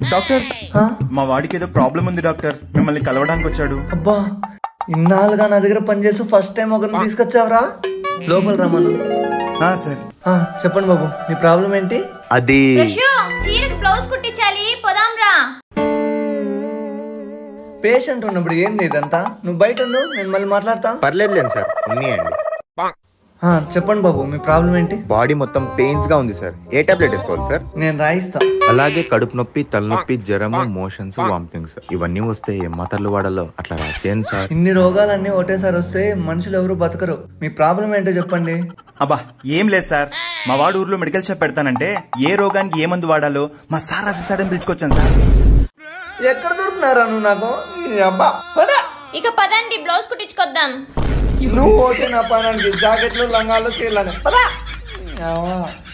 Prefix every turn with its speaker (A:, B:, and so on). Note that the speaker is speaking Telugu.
A: డాక్టర్
B: ఆ?
A: మా వాడికి ఏదో ప్రాబ్లం ఉంది డాక్టర్ మిమ్మల్ని కలవడానికి వచ్చాడు
B: అబ్బా ఇన్నాళ్ళుగా నా దగ్గర పనిచేస్తూ ఫస్ట్ టైం ఒకరిని తీసుకొచ్చావరా లోపల రమ్మను
A: ఆ, సార్
B: ఆ, చెప్పండి బాబు మీ ప్రాబ్లం ఏంటి
C: అది
D: యశు చీరకు బ్లౌజ్ కుట్టించాలి పోదాం రా
B: పేషెంట్ ఉన్నప్పుడు ఏంది ఇదంతా నువ్వు బయట ఉండు నేను మళ్ళీ మాట్లాడతా
C: పర్లేదులేండి సార్ ఉన్నాయండి
B: ఆ, చెప్పండి బాబు మీ ప్రాబ్లం ఏంటి
C: బాడీ మొత్తం పెయిన్స్ గా ఉంది సార్ ఏ టాబ్లెట్ వేసుకోవాలి సార్
B: నేను రాయిస్తా
E: అలాగే కడుపు నొప్పి తలనొప్పి జ్వరము మోషన్స్ వామిటింగ్స్ ఇవన్నీ వస్తే ఏం మాత్రలు వాడాలో అట్లా రాసేయండి సార్
B: ఇన్ని రోగాలన్నీ ఒకటేసారి వస్తే మనుషులు ఎవరు బతకరు మీ ప్రాబ్లం ఏంటో చెప్పండి
A: అబ్బా ఏం లేదు సార్ మా వాడు ఊర్లో మెడికల్ షాప్ పెడతానంటే ఏ రోగానికి ఏ మందు వాడాలో మా సార్ రాసేసాడని పిలుచుకొచ్చాను సార్
B: ఎక్కడ దొరుకుతున్నారా నువ్వు నాకు ఈ అబ్బా పద.
D: ఇక పదండి బ్లౌజ్ కుట్టించుకొద్దాం
B: నువ్వు ఓటే నా పనానికి జాకెట్లు లంగాలు చీరలని పదా